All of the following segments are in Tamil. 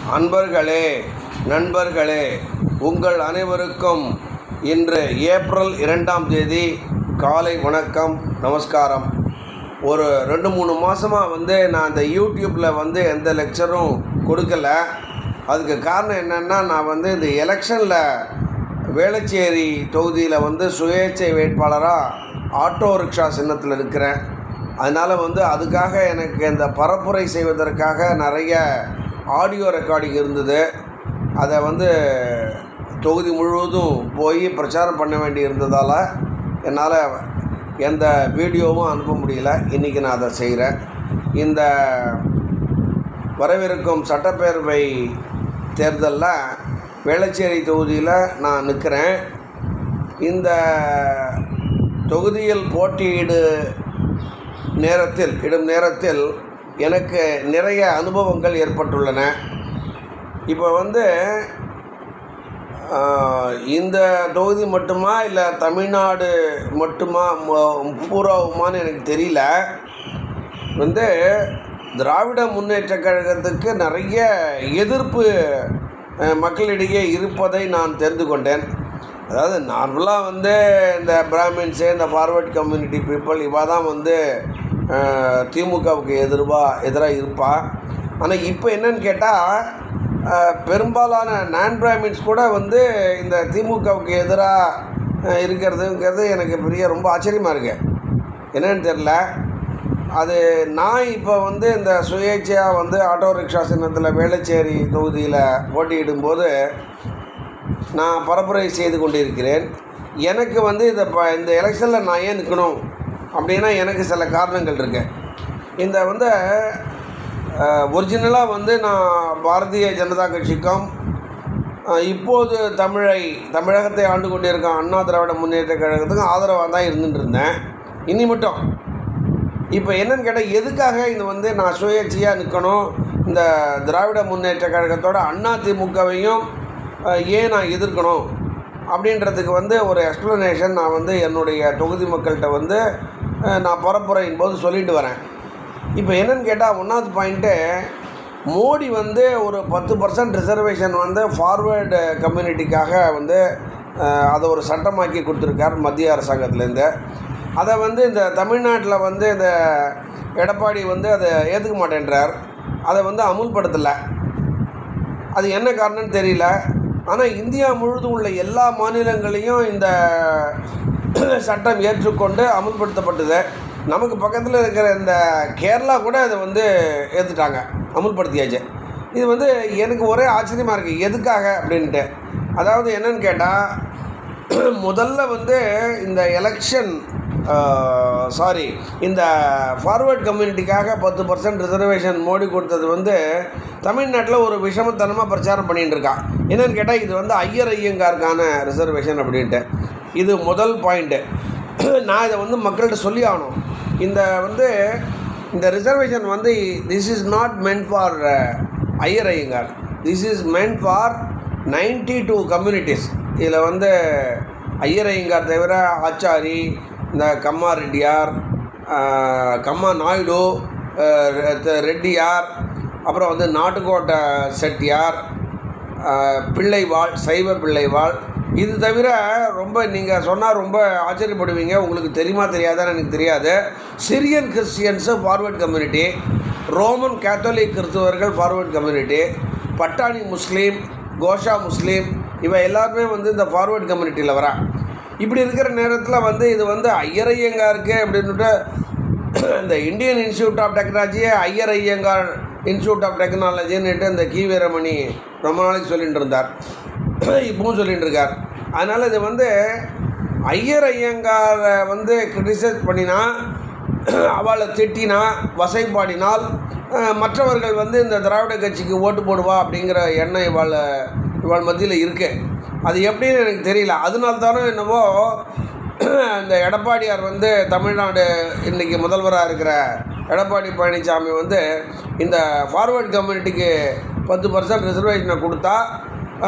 அன்பர்களே நண்பர்களே உங்கள் அனைவருக்கும் இன்று ஏப்ரல் இரண்டாம் தேதி காலை வணக்கம் நமஸ்காரம் ஒரு ரெண்டு மூணு மாதமாக வந்து நான் இந்த யூடியூப்பில் வந்து எந்த லெக்சரும் கொடுக்கல அதுக்கு காரணம் என்னென்னா நான் வந்து இந்த எலெக்ஷனில் வேளச்சேரி தொகுதியில் வந்து சுயேட்சை வேட்பாளராக ஆட்டோ ரிக்ஷா சின்னத்தில் இருக்கிறேன் அதனால் வந்து அதுக்காக எனக்கு இந்த பரப்புரை செய்வதற்காக நிறைய ஆடியோ ரெக்கார்டிங் இருந்தது அதை வந்து தொகுதி முழுவதும் போய் பிரச்சாரம் பண்ண வேண்டி இருந்ததால் என்னால் எந்த வீடியோவும் அனுப்ப முடியல இன்றைக்கி நான் அதை செய்கிறேன் இந்த வரவிருக்கும் சட்டப்பேரவை தேர்தலில் வேளச்சேரி தொகுதியில் நான் நிற்கிறேன் இந்த தொகுதியில் போட்டியிடு நேரத்தில் இடும் நேரத்தில் எனக்கு நிறைய அனுபவங்கள் ஏற்பட்டுள்ளன இப்போ வந்து ஆஹ், இந்த தொகுதி மட்டுமா இல்லை தமிழ்நாடு மட்டுமா ம- பூராவுமான்னு எனக்கு தெரியல வந்து திராவிட முன்னேற்றக் கழகத்துக்கு நிறைய எதிர்ப்பு அஹ், மக்களிடையே இருப்பதை நான் தெரிந்து கொண்டேன் அதாவது நார்மலாக வந்து இந்த பிராமின்ஸு இந்த ஃபார்வர்ட் கம்யூனிட்டி பீப்புள் இவா தான் வந்து அஹ், திமுகவுக்கு எதிர்வாக எதிராக இருப்பா ஆனால் இப்போ என்னன்னு கேட்டால் பெரும்பாலான நான் பிராமின்ஸ் கூட வந்து இந்த திமுகவுக்கு எதிராக இருக்கிறதுங்கிறது எனக்கு பெரிய ரொம்ப ஆச்சரியமாக இருக்கு என்னன்னு தெரில அது நான் இப்போ வந்து இந்த சுயேட்சையாக வந்து ஆட்டோ ரிக்ஷா சின்னத்தில் வேளச்சேரி தொகுதியில் போட்டியிடும்போது நான் பரப்புரை செய்து கொண்டிருக்கிறேன் எனக்கு வந்து இந்த ப இந்த எலெக்ஷனில் நான் ஏன் நிற்கணும் அப்படின்னா எனக்கு சில காரணங்கள் இருக்கு இந்த வந்து ஒரிஜினலாக வந்து நான் பாரதிய ஜனதா கட்சிக்கும் அஹ், இப்போது தமிழை தமிழகத்தை ஆண்டு கொண்டிருக்க அண்ணா திராவிட முன்னேற்ற கழகத்துக்கும் ஆதரவாக தான் இருந்துட்டு இருந்தேன் இனி மட்டும் இப்போ என்னன்னு கேட்டால் எதுக்காக இது வந்து நான் சுயேட்சையாக நிற்கணும் இந்த திராவிட முன்னேற்ற கழகத்தோட அண்ணா திமுகவையும் அஹ், ஏன் நான் எதிர்க்கணும் அப்படின்றதுக்கு வந்து ஒரு எக்ஸ்ப்ளனேஷன் நான் வந்து என்னுடைய தொகுதி மக்கள்கிட்ட வந்து அஹ், நான் பரப்புரையின் போது சொல்லிட்டு வரேன் இப்போ என்னன்னு கேட்டால் ஒன்றாவது பாயிண்ட்டு மோடி வந்து ஒரு பத்து பர்சன்ட் ரிசர்வேஷன் வந்து ஃபார்வேர்டு கம்யூனிட்டிக்காக வந்து அஹ், அதை ஒரு சட்டமாக்கி கொடுத்துருக்கார் மத்திய அரசாங்கத்துலேருந்து அதை வந்து இந்த தமிழ்நாட்டில் வந்து இந்த எடப்பாடி வந்து அதை ஏற்றுக்க மாட்டேன்றார் அதை வந்து அமுல்படுத்தலை அது என்ன காரணம்னு தெரியல ஆனால் இந்தியா முழுதும் உள்ள எல்லா மாநிலங்களையும் இந்த சட்டம் ஏற்றுக்கொண்டு அமுல்படுத்தப்பட்டது நமக்கு பக்கத்தில் இருக்கிற இந்த கேரளா கூட அதை வந்து ஏற்றுட்டாங்க அமுல்படுத்தியாச்சு இது வந்து எனக்கு ஒரே ஆச்சரியமாக இருக்குது எதுக்காக அப்படின்ட்டு அதாவது என்னன்னு கேட்டால் முதல்ல வந்து இந்த எலெக்ஷன் சாரி இந்த ஃபார்வர்ட் கம்யூனிட்டிக்காக பத்து பர்சன்ட் ரிசர்வேஷன் மோடி கொடுத்தது வந்து தமிழ்நாட்டில் ஒரு விஷமத்தனமாக பிரச்சாரம் பண்ணிட்டு இருக்கான் என்னன்னு கேட்டால் இது வந்து ஐயர் ஐயங்காருக்கான ரிசர்வேஷன் அப்படின்ட்டு இது முதல் பாயிண்ட்டு நான் இதை வந்து மக்கள்கிட்ட சொல்லி ஆகணும் இந்த வந்து இந்த ரிசர்வேஷன் வந்து this is not meant for Iyer Iyengar this is meant for ninety two communities இதில் வந்து ஐயர் ஐயங்கார் தவிர ஆச்சாரி இந்த கம்மா ரெட்டியார் ஆஹ், கம்மா நாயுடு ஆஹ், ரெ- ரெட்டியார் அப்புறம் வந்து நாட்டுக்கோட்டை செட்டியார் ஆஹ், பிள்ளைவாள் சைவ பிள்ளைவாள் இது தவிர ரொம்ப நீங்கள் சொன்னால் ரொம்ப ஆச்சரியப்படுவீங்க உங்களுக்கு தெரியுமா தெரியாதான்னு எனக்கு தெரியாது Syrian Christians forward community Roman Catholic கிறிஸ்துவர்கள் ஃபார்வர்ட் கம்யூனிட்டி பட்டாணி முஸ்லீம் கோஷா முஸ்லீம் இவ எல்லாருமே வந்து இந்த ஃபார்வர்ட் கம்யூனிட்டியில் வரா இப்படி இருக்கிற நேரத்தில் வந்து இது வந்து ஐயர் ஐயங்காருக்கு அப்படின்னுட்டு இந்த இந்தியன் இன்ஸ்டியூட் ஆஃப் டெக்னாலஜியே ஐயர் ஐயங்கார் இன்ஸ்டியூட் ஆஃப் டெக்னாலஜின்னுட்டு இந்த கி வீரமணி ரொம்ப நாளைக்கு சொல்லிட்டு இருந்தார் இப்பவும் சொல்லிட்டு இருக்கார் அதனால் இது வந்து ஐயர் ஐயங்காரை வந்து கிரிட்டிசைஸ் பண்ணினா அவளை திட்டினா வசைப்பாடினால் அஹ், மற்றவர்கள் வந்து இந்த திராவிட கட்சிக்கு ஓட்டு போடுவா அப்படிங்கிற எண்ணம் இவாள் இவாள் மத்தியில் இருக்கு அது எப்படின்னு எனக்கு தெரியல அதனால தானே என்னவோ இந்த எடப்பாடியார் வந்து தமிழ்நாடு இன்றைக்கி முதல்வராக இருக்கிற எடப்பாடி பழனிசாமி வந்து இந்த ஃபார்வர்ட் கம்யூனிட்டிக்கு பத்து பர்சன்ட் ரிசர்வேஷனை கொடுத்தா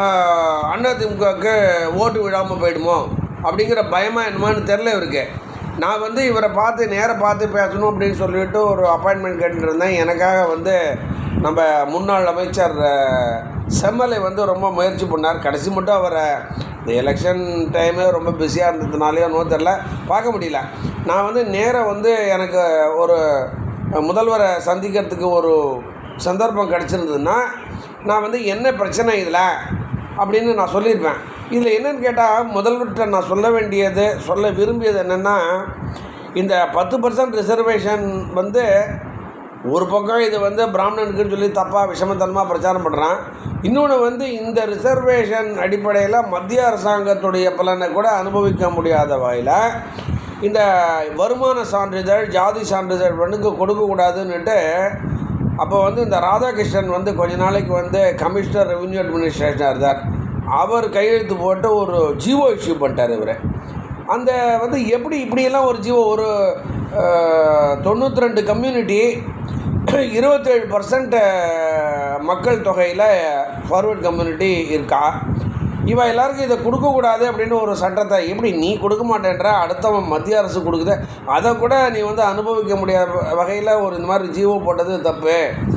அதிமுகவுக்கு ஓட்டு விழாமல் போயிடுமோ அப்படிங்கிற பயமாக என்னமான்னு தெரில இவருக்கு நான் வந்து இவரை பார்த்து நேராக பார்த்து பேசணும் அப்படின்னு சொல்லிட்டு ஒரு அப்பாயின்மெண்ட் கேட்டுட்டு இருந்தேன் எனக்காக வந்து நம்ம முன்னாள் அமைச்சர் அஹ், செம்மலை வந்து ரொம்ப முயற்சி பண்ணார் கடைசி மட்டும் அவரை இந்த எலெக்ஷன் டைமு ரொம்ப பிஸியாக இருந்ததுனாலேயோ நோ தெரில பார்க்க முடியல நான் வந்து நேராக வந்து எனக்கு ஒரு முதல்வரை சந்திக்கிறதுக்கு ஒரு சந்தர்ப்பம் கிடச்சிருந்ததுன்னா நான் வந்து என்ன பிரச்சனை இதில் அப்படின்னு நான் சொல்லியிருப்பேன் இதில் என்னன்னு கேட்டால் முதல்வர்கிட்ட நான் சொல்ல வேண்டியது சொல்ல விரும்பியது என்னென்னா இந்த பத்து பர்சன்ட் ரிசர்வேஷன் வந்து ஒரு பக்கம் இது வந்து பிராமணனுக்குன்னு சொல்லி தப்பாக விஷமத்தனமாக பிரச்சாரம் பண்ணுறான் இன்னொன்று வந்து இந்த ரிசர்வேஷன் அடிப்படையில் மத்திய அரசாங்கத்துடைய பலனை கூட அனுபவிக்க முடியாத வகையில் இந்த வருமான சான்றிதழ் ஜாதி சான்றிதழ் பெண்ணுக்கு கொடுக்கக்கூடாதுன்னுட்டு அப்போ வந்து இந்த ராதாகிருஷ்ணன் வந்து கொஞ்ச நாளைக்கு வந்து கமிஷனர் ரெவென்யூ அட்மினிஸ்ட்ரேஷனாக இருந்தார் அவர் கையெழுத்து போட்டு ஒரு ஜிஓ இஷ்யூ பண்ணிட்டார் இவர் அந்த வந்து எப்படி இப்படியெல்லாம் ஒரு ஜீவோ ஒரு தொண்ணூற்றி ரெண்டு கம்யூனிட்டி இருபத்தேழு பர்சன்ட் மக்கள் தொகையில் ஃபார்வர்ட் கம்யூனிட்டி இருக்கா இவ எல்லாருக்கும் இதை கொடுக்கக்கூடாது அப்படின்னு ஒரு சட்டத்தை எப்படி நீ கொடுக்க மாட்டேன்ற அடுத்தவன் மத்திய அரசு கொடுக்குது அதை கூட நீ வந்து அனுபவிக்க முடியாத வகையில் ஒரு இந்த மாதிரி ஜீவோ போட்டது தப்பு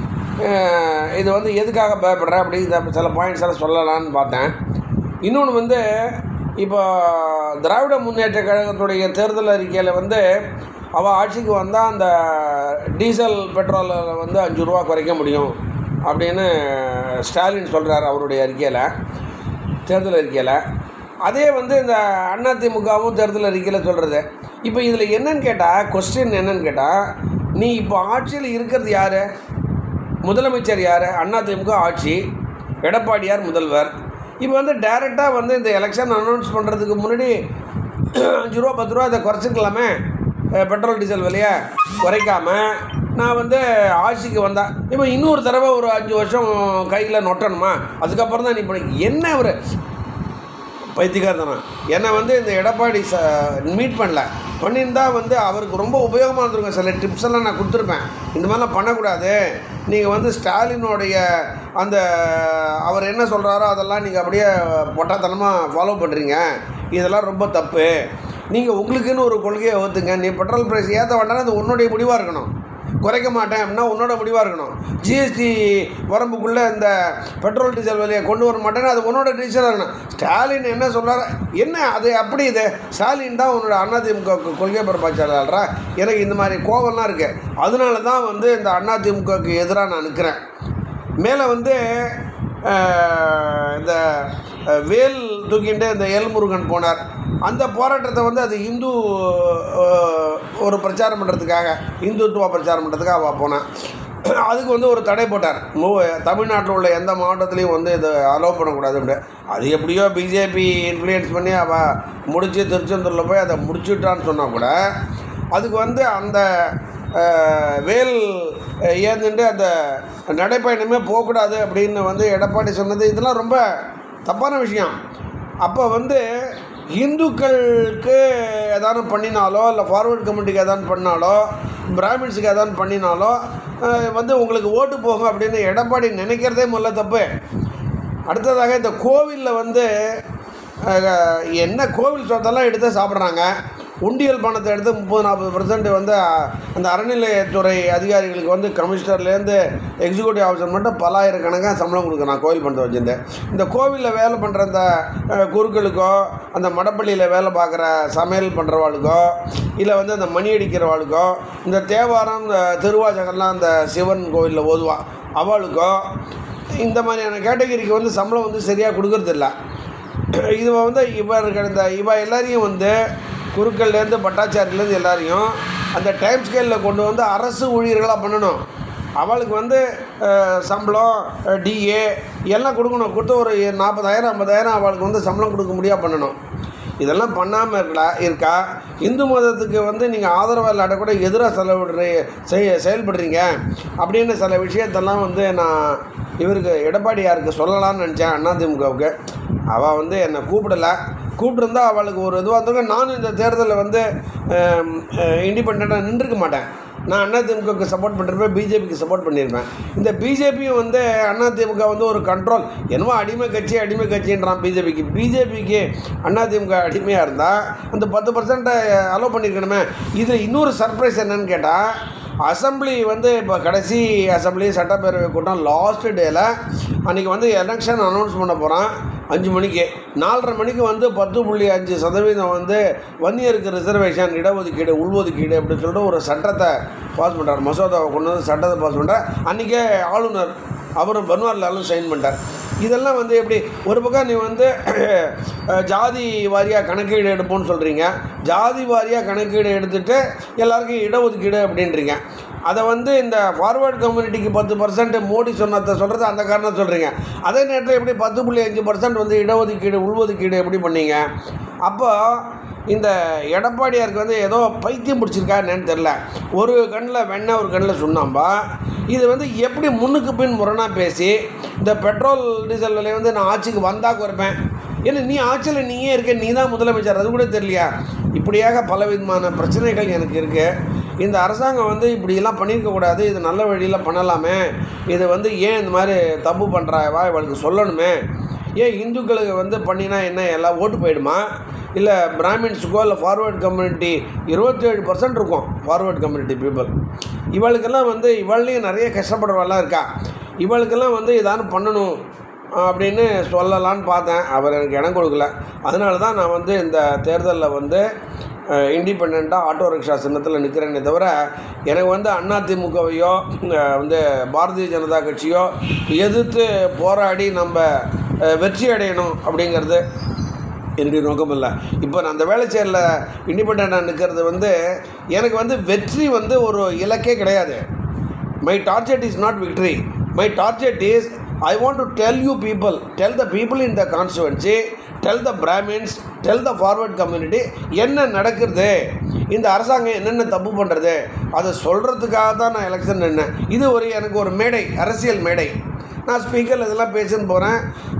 அஹ் இது வந்து எதுக்காக பயப்படுற அப்படிங்கிற சில பாயிண்ட்ஸ் எல்லாம் சொல்லலான்னு பார்த்தேன் இன்னொன்று வந்து இப்போ திராவிட முன்னேற்ற கழகத்துடைய தேர்தல் அறிக்கையில் வந்து அவள் ஆட்சிக்கு வந்தால் அந்த டீசல் பெட்ரோலை வந்து அஞ்சு ரூபா குறைக்க முடியும் அப்படின்னு ஸ்டாலின் சொல்கிறார் அவருடைய அறிக்கையில் தேர்தல் அறிக்கையில் அதே வந்து இந்த அதிமுகவும் தேர்தல் அறிக்கையில் சொல்கிறது இப்போ இதில் என்னன்னு கேட்டால் கொஸ்டின் என்னன்னு கேட்டால் நீ இப்போ ஆட்சியில் இருக்கிறது யார் முதலமைச்சர் யார் அதிமுக ஆட்சி எடப்பாடியார் முதல்வர் இப்போ வந்து டைரெக்டாக வந்து இந்த எலெக்ஷன் அனௌன்ஸ் பண்ணுறதுக்கு முன்னாடி அஞ்சு ரூபா பத்து ரூபா இதை குறைச்சிக்கலாமே அஹ் பெட்ரோல் டீசல் விலையை குறைக்காம நான் வந்து ஆட்சிக்கு வந்தேன் இப்போ இன்னொரு தடவை ஒரு அஞ்சு வருஷம் கையில் நொட்டணுமா அதுக்கப்புறம் தான் நீ இப்போ என்ன ஒரு பைத்தியக்காரத்தனம் என்னை வந்து இந்த எடப்பாடி ச மீட் பண்ணல பண்ணியிருந்தா வந்து அவருக்கு ரொம்ப உபயோகமாக இருந்திருக்கும் சில டிப்ஸ் எல்லாம் நான் கொடுத்துருப்பேன் இந்த மாதிரிலாம் பண்ணக்கூடாது நீங்கள் வந்து ஸ்டாலினுடைய அந்த அவர் என்ன சொல்கிறாரோ அதெல்லாம் நீங்கள் அப்படியே பொட்டாத்தனமாக ஃபாலோ பண்ணுறீங்க இதெல்லாம் ரொம்ப தப்பு நீங்கள் உங்களுக்குன்னு ஒரு கொள்கையை ஒத்துங்க நீ பெட்ரோல் ப்ரைஸ் ஏற்ற வேண்டாம் அது உன்னுடைய முடிவாக இருக்கணும் குறைக்க மாட்டேன் அப்படின்னா உன்னோட முடிவாக இருக்கணும் ஜிஎஸ்டி வரம்புக்குள்ளே இந்த பெட்ரோல் டீசல் விலையை கொண்டு வர மாட்டேன்னா அது உன்னோட டீசலாக இருக்கணும் ஸ்டாலின் என்ன சொல்கிறார் என்ன அது அப்படி இது ஸ்டாலின் தான் உன்னோட அதிமுக க்கு கொள்கை பரப்பாச்சாளரா எனக்கு இந்த மாதிரி கோவம்லாம் இருக்குது அதனால தான் வந்து இந்த அதிமுகவுக்கு எதிராக நான் நிற்கிறேன் மேலே வந்து அஹ், இந்த அஹ், வேல் தூக்கிட்டு இந்த எல்முருகன் போனார் அந்த போராட்டத்தை வந்து அது இந்து அஹ், ஒரு பிரச்சாரம் பண்ணுறதுக்காக இந்துத்துவ பிரச்சாரம் பண்ணுறதுக்காக அவள் போனான் அதுக்கு வந்து ஒரு தடை போட்டார் மூ தமிழ்நாட்டில் உள்ள எந்த மாவட்டத்துலேயும் வந்து இதை அலோவ் பண்ணக்கூடாது அப்படி அது எப்படியோ பிஜேபி இன்ஃப்ளூயன்ஸ் பண்ணி அவள் முடிச்சு திருச்செந்தூரில் போய் அதை முடிச்சுட்டான்னு சொன்னால் கூட அதுக்கு வந்து அந்த அஹ், வேல் அஹ், ஏந்துட்டு அந்த நடைப்பயணமே போகக்கூடாது அப்படின்னு வந்து எடப்பாடி சொன்னது இதெல்லாம் ரொம்ப தப்பான விஷயம் அப்போ வந்து இந்துக்களுக்கு ஏதாவது பண்ணினாலோ இல்லை ஃபார்வர்ட் கம்யூனிட்டிக்கு ஏதாவது பண்ணாலோ பிராமின்ஸுக்கு ஏதாவது பண்ணினாலோ அஹ், வந்து உங்களுக்கு ஓட்டு போகும் அப்படின்னு எடப்பாடி நினைக்கிறதே முதல்ல தப்பு அடுத்ததாக இந்த கோவிலில் வந்து அஹ், என்ன கோவில் சொத்தெல்லாம் எடுத்து சாப்பிட்றாங்க உண்டியல் பணத்தை எடுத்து முப்பது நாற்பது பர்சன்ட் வந்து அஹ், அந்த அறநிலையத்துறை அதிகாரிகளுக்கு வந்து கமிஷனர்லேருந்து எக்ஸிக்யூட்டிவ் ஆஃபீஸர் மட்டும் பல்லாயிரக்கணக்காக சம்பளம் கொடுக்குறான் கோவில் பணத்தை வச்சுருந்து இந்த கோவிலில் வேலை பண்ணுற அந்த அஹ், குருக்களுக்கோ அந்த மடப்பள்ளியில் வேலை பார்க்குற சமையல் பண்ணுறவாளுக்கோ இல்லை வந்து அந்த மணி அடிக்கிறவாளுக்கோ இந்த தேவாரம் இந்த திருவாசகம்லாம் அந்த சிவன் கோவிலில் ஓதுவா அவளுக்கோ இந்த மாதிரியான கேட்டகரிக்கு வந்து சம்பளம் வந்து சரியாக கொடுக்கறதில்ல இது வந்து இவர்கள் இந்த இவ எல்லாரையும் வந்து குருக்கள்லேருந்து பட்டாச்சாரிலேருந்து எல்லாரையும் அந்த டைம் ஸ்கேலில் கொண்டு வந்து அரசு ஊழியர்களாக பண்ணணும் அவளுக்கு வந்து அஹ், சம்பளம் டிஏ எல்லாம் கொடுக்கணும் கொடுத்து ஒரு நாற்பதாயிரம் ஐம்பதாயிரம் அவளுக்கு வந்து சம்பளம் கொடுக்க முடியா பண்ணணும் இதெல்லாம் பண்ணாமல் இருக்கா இருக்கா இந்து மதத்துக்கு வந்து நீங்கள் ஆதரவு இல்லாட்ட கூட எதிராக செலவிடுற செய செயல்படுறீங்க அப்படின்னு சில விஷயத்தெல்லாம் வந்து நான் இவருக்கு எடப்பாடியாருக்கு சொல்லலாம்னு நினச்சேன் அதிமுகவுக்கு அவள் வந்து என்னை கூப்பிடலை கூப்பிட்டுருந்தா அவளுக்கு ஒரு இதுவாக இருந்திருக்கும் நானும் இந்த தேர்தலில் வந்து இண்டிபெண்ட்டாக நின்றுக்க மாட்டேன் நான் அதிமுகவுக்கு சப்போர்ட் பண்ணிருப்பேன் பிஜேபிக்கு சப்போர்ட் பண்ணியிருப்பேன் இந்த பிஜேபியும் வந்து அதிமுக வந்து ஒரு கண்ட்ரோல் என்னமோ அடிமை கட்சி அடிமை கட்சின்றான் பிஜேபிக்கு பிஜேபிக்கு அதிமுக அடிமையாக இருந்தால் அந்த பத்து பர்சன்ட்டை அலோவ் பண்ணியிருக்கணுமே இதில் இன்னொரு சர்ப்ரைஸ் என்னன்னு கேட்டால் அசம்பிளி வந்து இப்போ கடைசி அசம்பிளி சட்டப்பேரவை கூட்டம் லாஸ்ட் டேல அன்றைக்கி வந்து எலெக்ஷன் அனௌன்ஸ் பண்ண போகிறான் அஞ்சு மணிக்கு நாலரை மணிக்கு வந்து பத்து புள்ளி அஞ்சு சதவீதம் வந்து வன்னியருக்கு ரிசர்வேஷன் இடஒதுக்கீடு உள்ஒதுக்கீடு அப்படின்னு சொல்லிட்டு ஒரு சட்டத்தை பாஸ் பண்ணுறார் மசோதாவை கொண்டு வந்து சட்டத்தை பாஸ் பண்ணுறார் அன்றைக்கே ஆளுநர் அவரும் பன்வாரிலாலும் சைன் பண்ணிட்டார் இதெல்லாம் வந்து எப்படி ஒரு பக்கம் நீ வந்து அஹ், ஜாதி வாரியாக கணக்கீடு எடுப்போம்னு சொல்கிறீங்க ஜாதி வாரியாக கணக்கீடு எடுத்துட்டு எல்லாருக்கும் இடஒதுக்கீடு அப்படின்றீங்க அதை வந்து இந்த ஃபார்வர்ட் கம்யூனிட்டிக்கு பத்து பர்சன்ட் மோடி சொன்னதை சொல்கிறது அந்த காரணம் சொல்கிறீங்க அதே நேரத்தில் எப்படி பத்து புள்ளி அஞ்சு பர்சன்ட் வந்து இடஒதுக்கீடு உள்ஒதுக்கீடு எப்படி பண்ணீங்க அப்போ இந்த எடப்பாடியாருக்கு வந்து ஏதோ பைத்தியம் பிடிச்சிருக்கா என்னன்னு தெரில ஒரு கண்ணில் வெண்ணெய் ஒரு கண்ணில் சுண்ணாம்பா இது வந்து எப்படி முன்னுக்கு பின் முரணாக பேசி இந்த பெட்ரோல் டீசல் விலை வந்து நான் ஆட்சிக்கு வந்தால் குறைப்பேன் ஏன்னா நீ ஆட்சியில் நீயே இருக்க நீ தான் முதலமைச்சர் அது கூட தெரியலையா இப்படியாக பலவிதமான பிரச்சனைகள் எனக்கு இருக்குது இந்த அரசாங்கம் வந்து இப்படியெல்லாம் பண்ணியிருக்கக்கூடாது இது நல்ல வழியில் பண்ணலாமே இது வந்து ஏன் இந்த மாதிரி தப்பு பண்ணுறாவா இவளுக்கு சொல்லணுமே ஏன் இந்துக்களுக்கு வந்து பண்ணினா என்ன எல்லாம் ஓட்டு போயிடுமா இல்லை பிராமின்ஸுக்கோ இல்லை ஃபார்வர்ட் கம்யூனிட்டி இருபத்தேழு பர்சன்ட் இருக்கும் ஃபார்வர்ட் கம்யூனிட்டி பீப்புள் இவளுக்கெல்லாம் வந்து இவள்லையும் நிறைய கஷ்டப்படுறவெல்லாம் இருக்கா இவளுக்கெல்லாம் வந்து ஏதாவது பண்ணணும் அப்படின்னு சொல்லலான்னு பார்த்தேன் அவர் எனக்கு இடம் கொடுக்கல அதனால தான் நான் வந்து இந்த தேர்தலில் வந்து இண்டிபெண்ட்டாக ஆட்டோ ரிக்ஷா சின்னத்தில் நிற்கிறேனே தவிர எனக்கு வந்து அதிமுகவையோ வந்து பாரதிய ஜனதா கட்சியோ எதிர்த்து போராடி நம்ம அஹ், வெற்றி அடையணும் அப்படிங்கிறது என்னுடைய நோக்கம் இல்லை இப்போ நான் அந்த வேலைச்சேரில் இண்டிபெண்ட்டாக நிற்கிறது வந்து எனக்கு வந்து வெற்றி வந்து ஒரு இலக்கே கிடையாது my target is not victory my target is I want to tell you people tell the people in the constituency tell the Brahmins tell the forward community என்ன நடக்குது இந்த அரசாங்கம் என்னென்ன தப்பு பண்ணுறது அதை சொல்கிறதுக்காக தான் நான் எலெக்ஷன் நின்னேன் இது ஒரு எனக்கு ஒரு மேடை அரசியல் மேடை நான் ஸ்பீக்கரில் இதெல்லாம் பேசுன்னு போகிறேன்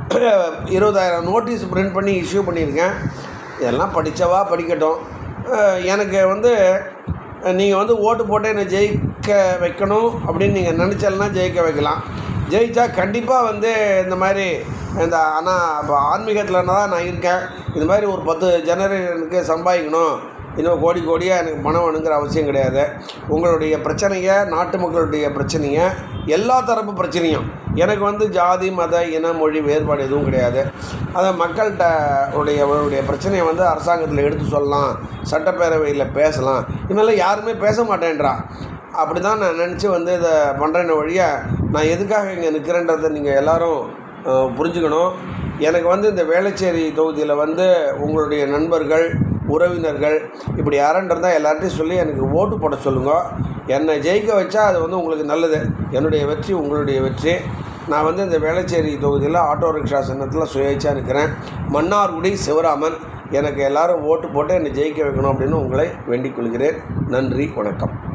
இருபதாயிரம் நோட்டீஸ் பிரிண்ட் பண்ணி இஷ்யூ பண்ணியிருக்கேன் இதெல்லாம் படித்தவா படிக்கட்டும் அஹ் எனக்கு வந்து நீங்கள் வந்து ஓட்டு போட்டு என்னை ஜெயிக்க வைக்கணும் அப்படின்னு நீங்கள் நினச்சலன்னா ஜெயிக்க வைக்கலாம் ஜெயிச்சா கண்டிப்பாக வந்து இந்த மாதிரி இந்த ஆனால் இப்போ ஆன்மீகத்தில் தான் நான் இருக்கேன் இந்த மாதிரி ஒரு பத்து ஜெனரேஷனுக்கு சம்பாதிக்கணும் இன்னும் கோடி கோடியாக எனக்கு பணம் வேணுங்கிற அவசியம் கிடையாது உங்களுடைய பிரச்சனையை நாட்டு மக்களுடைய பிரச்சனையை எல்லா தரப்பு பிரச்சனையும் எனக்கு வந்து ஜாதி மத இன மொழி வேறுபாடு எதுவும் கிடையாது அதை மக்கள்கிட்ட உடைய அவருடைய பிரச்சனையை வந்து அரசாங்கத்தில் எடுத்து சொல்லலாம் சட்டப்பேரவையில் பேசலாம் இதெல்லாம் யாருமே பேச மாட்டேன்றா அப்படி தான் நான் நினச்சி வந்து இதை பண்ணுறேன் வழிய நான் எதுக்காக இங்கே நிற்கிறேன்றதை நீங்கள் எல்லாரும் அஹ், புரிஞ்சுக்கணும் எனக்கு வந்து இந்த வேளச்சேரி தொகுதியில் வந்து உங்களுடைய நண்பர்கள் உறவினர்கள் இப்படி யாருன்னு இருந்தால் எல்லார்ட்டையும் சொல்லி எனக்கு ஓட்டு போட சொல்லுங்க என்னை ஜெயிக்க வச்சா அது வந்து உங்களுக்கு நல்லது என்னுடைய வெற்றி உங்களுடைய வெற்றி நான் வந்து இந்த வேளச்சேரி தொகுதியில் ஆட்டோ ரிக்ஷா சின்னத்தில் சுயேட்சா நிற்கிறேன் மன்னார்குடி சிவராமன் எனக்கு எல்லாரும் ஓட்டு போட்டு என்னை ஜெயிக்க வைக்கணும் அப்படின்னு உங்களை வேண்டிக் கொள்கிறேன் நன்றி வணக்கம்